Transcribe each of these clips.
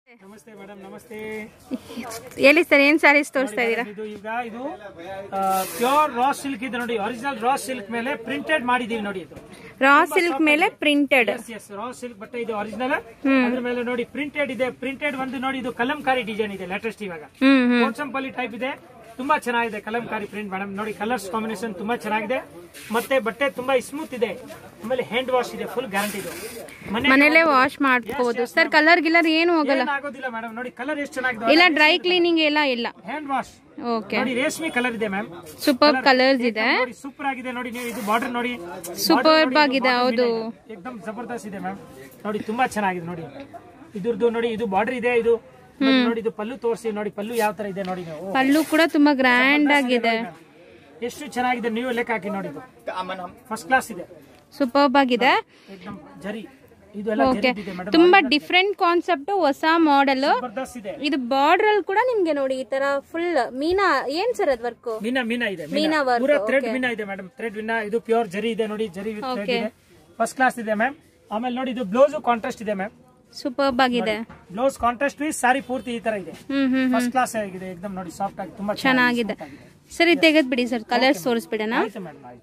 ನಮಸ್ತೆ ಮೇಡಮ್ ನಮಸ್ತೆ ಹೇಳಿ ಸರ್ ಏನ್ ಸ್ಯಾರೀಸ್ ತೋರಿಸ್ತಾ ಇದ್ದೀರಾ ಇದು ಈಗ ಇದು ಪ್ಯೂರ್ ರಾ ಸಿಲ್ಕ್ ಇದೆ ನೋಡಿ ಒರಿಜಿನಲ್ ರಾ ಸಿಲ್ಕ್ ಮೇಲೆ ಪ್ರಿಂಟೆಡ್ ಮಾಡಿದೀವಿ ನೋಡಿ ಇದು ರಾ ಸಿಲ್ಕ್ ಮೇಲೆ printed yes yes raw silk ಬಟ್ಟೆ ಇದೆ ಒರಿಜಿನಲ್ ಅದ್ರ ಮೇಲೆ ನೋಡಿ ಪ್ರಿಂಟೆಡ್ ಇದೆ ಪ್ರಿಂಟೆಡ್ ಒಂದು ನೋಡಿ ಇದು ಕಲಂಕಾರಿ ಡಿಸೈನ್ ಇದೆ ಲೇಟೆಸ್ಟ್ ಇವಾಗ ಹ್ಮ್ ಹ್ಮ್ ಕೋಟ್ಸಂಪಲ್ಲಿ ಟೈಪ್ ಇದೆ ತುಂಬಾ ಚೆನ್ನಾಗಿದೆ ಕಲಂಕಾರಿ ಪ್ರಿಂಟ್ ಮೇಡಮ್ ನೋಡಿ ಕಲರ್ಸ್ ಕಾಂಬಿನೇಷನ್ ತುಂಬಾ ಚೆನ್ನಾಗಿದೆ ಮತ್ತೆ ಬಟ್ಟೆ ತುಂಬಾ ಸ್ಮೂತ್ ಇದೆ ಆಮೇಲೆ ಹ್ಯಾಂಡ್ ವಾಶ್ ಇದೆ ಫುಲ್ ಗ್ಯಾರಂಟಿ ಇದು ಮನೆ ಮನೇಲೆ ವಾಶ್ ಮಾಡ್ಕೋಬಹುದು ಸರ್ ಕಲರ್ ಗಿಲ್ಲರ್ ಏನು ಹೋಗಲ್ಲ ಆಗೋದಿಲ್ಲ ಮೇಡಮ್ ನೋಡಿ ಕಲರ್ ಎಷ್ಟು ಚೆನ್ನಾಗಿದೆ ಇಲ್ಲ ಡ್ರೈ ಕ್ಲೀನಿಂಗ್ ಎಲ್ಲ ಇಲ್ಲ ಹ್ಯಾಂಡ್ ವಾಶ್ ಓಕೆ ನೋಡಿ ರೇಷ್ಮೆ ಕಲರ್ ಇದೆ ಮ್ಯಾಮ್ ಸೂಪರ್ ಕಲರ್ಸ್ ಇದೆ ನೋಡಿ ಸೂಪರ್ ಆಗಿದೆ ನೋಡಿ ನೀವು ಇದು ಬಾರ್ಡರ್ ನೋಡಿ ಸೂಪರ್ ಆಗಿದೆ ಹೌದು ಏಕದಮ್ ಜಬರ್ದಸ್ತ್ ಇದೆ ಮ್ಯಾಮ್ ನೋಡಿ ತುಂಬಾ ಚೆನ್ನಾಗಿದೆ ನೋಡಿ ಇದ್ರದ್ದು ನೋಡಿ ಇದು ಬಾರ್ಡರ್ ಇದೆ ಇದು ಮತ್ತೆ ನೋಡಿ ಇದು ಪಲ್ಲು ತೋರಿಸಿ ನೋಡಿ ಪಲ್ಲು ಯಾವ ತರ ಇದೆ ನೋಡಿ ನೀವು ಪಲ್ಲು ಕೂಡ ತುಂಬಾ ಗ್ರ್ಯಾಂಡ್ ಆಗಿದೆ ಎಷ್ಟು ಚೆನ್ನಾಗಿದೆ ನೀವು ಲೆಕ್ಕ ಹಾಕಿ ನೋಡಿ ಇದು ಫಸ್ಟ್ ಕ್ಲಾಸ್ ಇದೆ ಸೂಪರ್ ಆಗಿದೆ ಏಕದಮ್ ಜರಿ ಇದು ಎಲ್ಲ ಓಕೆ ಜರಿ ಇದೆ ಮೇಡಮ್ ತುಂಬಾ ಡಿಫ್ರೆಂಟ್ ಕಾನ್ಸೆಪ್ಟ್ ಹೊಸ ಮಾಡೆಲ್ ಜಬರ್ದಸ್ತ್ ಇದೆ ಇದು ಬಾರ್ಡರ್ ಅಲ್ಲಿ ಕೂಡ ನಿಮ್ಗೆ ನೋಡಿ ಈ ತರ ಫುಲ್ ಮೀನಾ ಏನ್ ಸರ್ ಅದ್ ವರ್ಕ್ ಮೀನಾ ಮೀನಾ ಇದೆ ಮೀನಾ work, ಪೂರಾ ಥ್ರೆಡ್ ಮೀನಾ ಇದೆ ಮೇಡಮ್ ಥ್ರೆಡ್ ಮೀನಾ ಇದು ಪ್ಯೂರ್ ಜರಿ ಇದೆ ನೋಡಿ ಜರಿ ವಿತ್ ಥ್ರೆಡ್ ಇದೆ ಫಸ್ಟ್ ಕ್ಲಾಸ್ ಇದೆ ಮ್ಯಾಮ್ ಆಮೇಲೆ ನೋಡಿ ಇದು ಬ್ಲೌಸ್ ಕಾಂಟ್ರಾಸ್ಟ್ ಇದೆ ಮ್ಯಾಮ್ ಸೂಪರ್ ಆಗಿದೆ ಬ್ಲೌಸ್ ಕಾಂಟ್ರಾಸ್ಟ್ ವಿತ್ ಸಾರಿ ಪೂರ್ತಿ ಈ ತರ ಇದೆ ಹ್ಮ್ ಹ್ಮ್ ಫಸ್ಟ್ ಕ್ಲಾಸ್ ಆಗಿದೆ ಏಕದಮ್ ನೋಡಿ ಸಾಫ್ಟ್ ಆಗಿ ತುಂಬಾ ಚೆನ್ನಾಗಿದೆ ಸರ್ ಇದು ತೆಗೆದ್ ಬಿಡಿ ಸರ್ ಕಲರ್ಸ್ ತೋರಿಸ್ಬಿಡೋಣ ಆಯ್ತು ಮೇಡಮ್ ಆಯ್ತು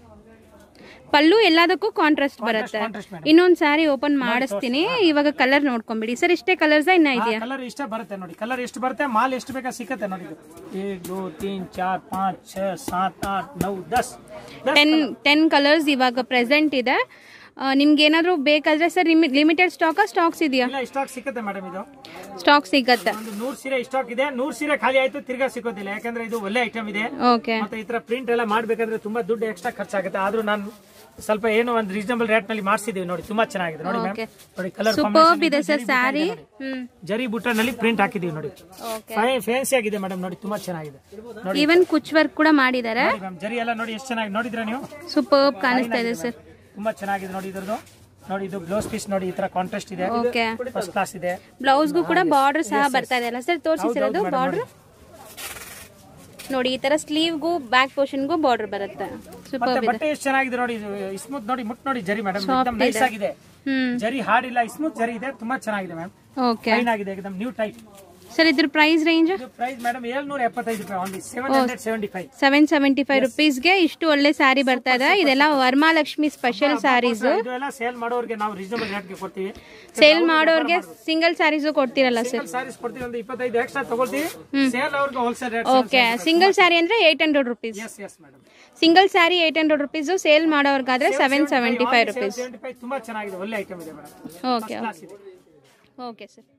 ಪಲ್ಲು ಎಲ್ಲದಕ್ಕೂ ಕಾಂಟ್ರಾಸ್ಟ್ ಬರುತ್ತೆ contrast madam. ಇನ್ನೊಂದ್ ಸಾರಿ ಓಪನ್ ಮಾಡಿಸ್ತೀನಿ ಇವಾಗ ಕಲರ್ ನೋಡ್ಕೊಂಬಿಡಿ ಸರ್ ಇಷ್ಟೇ ಕಲರ್ಸ್ ಇನ್ನ ಇದೆಯಾ ಕಲರ್ ಇಷ್ಟ ಬರುತ್ತೆ ನೋಡಿ ಕಲರ್ ಎಷ್ಟು ಬರುತ್ತೆ ಮಾಲ್ ಎಷ್ಟು ಬೇಕಾ ಸಿಕ್ಕತ್ತೆ ನೋಡಿ ಇದು ಏಕ್ ದೋ ತೀನ್ ಚಾರ್ ಪಾಂಚ್ ಛ ಸಾತ್ ಆಟ್ ನೌ ದಸ್ ದಸ್ ಟೆನ್ ಟೆನ್ ಕಲರ್ಸ್ ಇವಾಗ ಪ್ರೆಸೆಂಟ್ ಇದೆ ಆ, ನಿಮ್ಗೆ ಏನಾದ್ರು ಬೇಕಾದ್ರೆ ಸರ್ ಲಿಮಿಟೆಡ್ ಸ್ಟಾಕ್ ಸ್ಟಾಕ್ಸ್ ಇದೆಯಾ ಇಲ್ಲ ಸ್ಟಾಕ್ ಸಿಕ್ಕತ್ತೆ ಮೇಡಮ್ ಇದು ಸ್ಟಾಕ್ ಸಿಗತ್ತೆ ಒಂದು ನೂರ್ ಸೀರೆ ಸ್ಟಾಕ್ ಇದೆ ನೂರ್ ಸೀರೆ ಖಾಲಿ ಆಯ್ತು ತಿರ್ಗಾ ಸಿಗೋದಿಲ್ಲ ಯಾಕಂದ್ರೆ ಇದು ಒಳ್ಳೆ ಐಟಮ್ ಇದೆ ಓಕೆ ಮತ್ತೆ ಈ ತರ ಪ್ರಿಂಟ್ ಎಲ್ಲ ಮಾಡ್ಬೇಕಂದ್ರೆ ತುಂಬಾ ದುಡ್ಡು ಎಕ್ಸ್ಟ್ರಾ ಖರ್ಚಾಗುತ್ತೆ ಆದ್ರೂ ನಾನು ಸ್ವಲ್ಪ ಏನೋ ಒಂದು ರೀಸನಬಲ್ ರೇಟ್ ನಲ್ಲಿ ಮಾಡಿಸಿದೀವಿ ನೋಡಿ ತುಂಬಾ ಚೆನ್ನಾಗಿದೆ ನೋಡಿ ಮ್ಯಾಮ್ Okay. ನೋಡಿ ಕಲರ್ ಸೂಪರ್ ಇದೆ ಸರ್ ಸ್ಯಾರಿ ಹ್ಮ್ ಜರಿ ಬುಟ್ಟನಲ್ಲಿ ಪ್ರಿಂಟ್ ಹಾಕಿದೀವಿ ನೋಡಿ ಓಕೆ ಫ್ಯಾನ್ಸಿ ಆಗಿದೆ ಮೇಡಮ್ ನೋಡಿ ತುಂಬಾ ಚೆನ್ನಾಗಿದೆ ನೋಡಿ ಈವನ್ ಕುಚ್ ವರ್ಕ್ ಕೂಡ ಮಾಡಿದ್ದಾರೆ ಮ್ಯಾಮ್ ಜರಿ ಎಲ್ಲ ನೋಡಿ ಎಷ್ಟು ಚೆನ್ನಾಗಿ ನೋಡಿದ್ರ ನೀವು ಸೂಪರ್ ಕಾಣಿಸ್ತಾ ಇದೆ ಸರ್ ತುಂಬಾ ಚೆನ್ನಾಗಿದೆ ನೋಡಿ ಇದ್ರದ್ದು ನೋಡಿ ಇದು ಬ್ಲೌಸ್ ಪೀಸ್ ನೋಡಿ ಈ ತರ ಕಾಂಟ್ರಾಸ್ಟ್ ಇದೆ ಓಕೆ ಫಸ್ಟ್ ಕ್ಲಾಸ್ ಇದೆ ಬ್ಲೌಸ್ಗೂ ಕೂಡ ಬಾರ್ಡರ್ ಸಹ ಬರ್ತಾ ಇದೆ ಅಲ್ಲ ಸರ್ ತೋರಿಸಿ ಸರ್ ಅದು ಬಾರ್ಡರ್ ನೋಡಿ ಈ ತರ ಸ್ಲೀವ್ಗೂ ಬ್ಯಾಕ್ ಪೋರ್ಷನ್ಗೂ ಬಾರ್ಡರ್ ಬರುತ್ತೆ ಸೂಪರ್ ಮತ್ತೆ ಇದೆ ಬಟ್ಟೆ ಎಷ್ಟು ಚೆನ್ನಾಗಿದೆ ನೋಡಿ ಸ್ಮೂತ್ ನೋಡಿ ಮುಟ್ ನೋಡಿ ಜರಿ ಮೇಡಮ್ Soft ನೈಸ್ ಇದೆ. ಆಗಿದೆ ಹ್ಮ್ ಜರಿ ಹಾರ್ಡ್ ಇಲ್ಲ ಸ್ಮೂತ್ ಜರಿ ಇದೆ ತುಂಬಾ ಚೆನ್ನಾಗಿದೆ ಮ್ಯಾಮ್ ಓಕೆ ಫೈನ್ ಆಗಿದೆ ಏಕದಮ್ ನ್ಯೂ ಟೈಪ್ ಸರ್ ಇದ್ರ ಪ್ರೈಸ್ ರೇಂಜ್ ಇದು ಪ್ರೈಸ್ ಮೇಡಮ್ ಏಳ್ನೂರ ಎಪ್ಪತ್ತೈದು ರೂಪಾಯಿ only seven hundred seventy five seven seventy five ರುಪೀಸ್ಗೆ ಇಷ್ಟು ಒಳ್ಳೆ ಸ್ಯಾರಿ ಬರ್ತಾ ಇದೆ ಇದೆಲ್ಲ ವರಮಹಾಲಕ್ಷ್ಮಿ ಸ್ಪೆಷಲ್ ಸ್ಯಾರೀಸ್ ಇದು ಎಲ್ಲ ಸೇಲ್ ಮಾಡೋರಿಗೆ ನಾವು ರೀಸನಬಲ್ ರೇಟ್ಗೆ ಕೊಡ್ತೀವಿ ಸೇಲ್ ಮಾಡೋರ್ಗೆ ಸಿಂಗಲ್ ಸ್ಯಾರೀಸು ಕೊಡ್ತೀರಲ್ಲ ಸರ್ ಸಿಂಗಲ್ ಸಾರೀಸ್ ಕೊಡ್ತೀವಿ ಒಂದು ಇಪ್ಪತ್ತೈದು ಎಕ್ಸ್ಟ್ರಾ ತಗೊಳ್ತೀವಿ ಸೇಲ್ ಅವ್ರಿಗೆ wholesale rate okay single sari ಅಂದ್ರೆ eight hundred rupees yes yes madam single sari eight hundred rupees sale ಮಾಡೋರ್ಗಾದ್ರೆ seven seventy five rupees seventy five ತುಂಬಾ ಚೆನ್ನಾಗಿದೆ ಒಳ್ಳೆ ಐಟಮ್ ಇದೆ ಮೇಡಮ್ ಓಕೆ ಕ್ಲಾಸ್ ಇದೆ ಓಕೆ ಸರ್